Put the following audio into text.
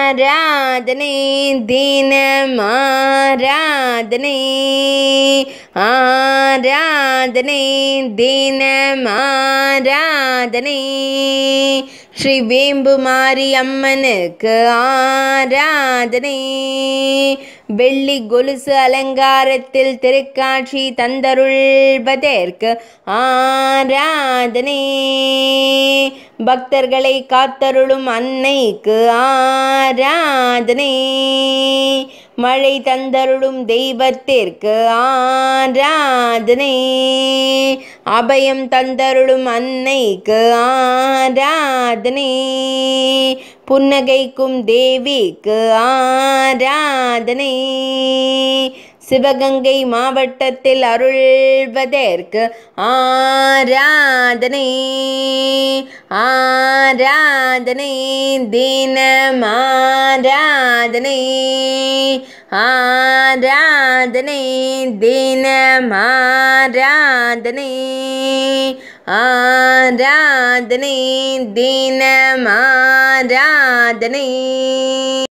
ஆராதனை தினம் ஆராதனை ஆராதனை தினம் ஆராதனை ஸ்ரீ வேம்பு மாரி அம்மனுக்கு ஆராதனை வெள்ளி கொலுசு அலங்காரத்தில் திருக்காட்சி தந்தருள்வதற்கு ஆராதனை பக்தர்களை காத்தருளும் அன்னைக்கு ஆராதனை மழை தந்தருளும் தெய்வத்திற்கு ஆராதனை அபயம் தந்தருளும் அன்னைக்கு ஆராதனை புன்னகைக்கும் தேவிக்கு ஆராதனை சிவகங்கை மாவட்டத்தில் அருள்வதற்கு ஆராதனை ஆராதனை தினம் ஆராதனை ஆராதனை தினம் ஆராதனை ஆராதனை தினம் ஆராதனை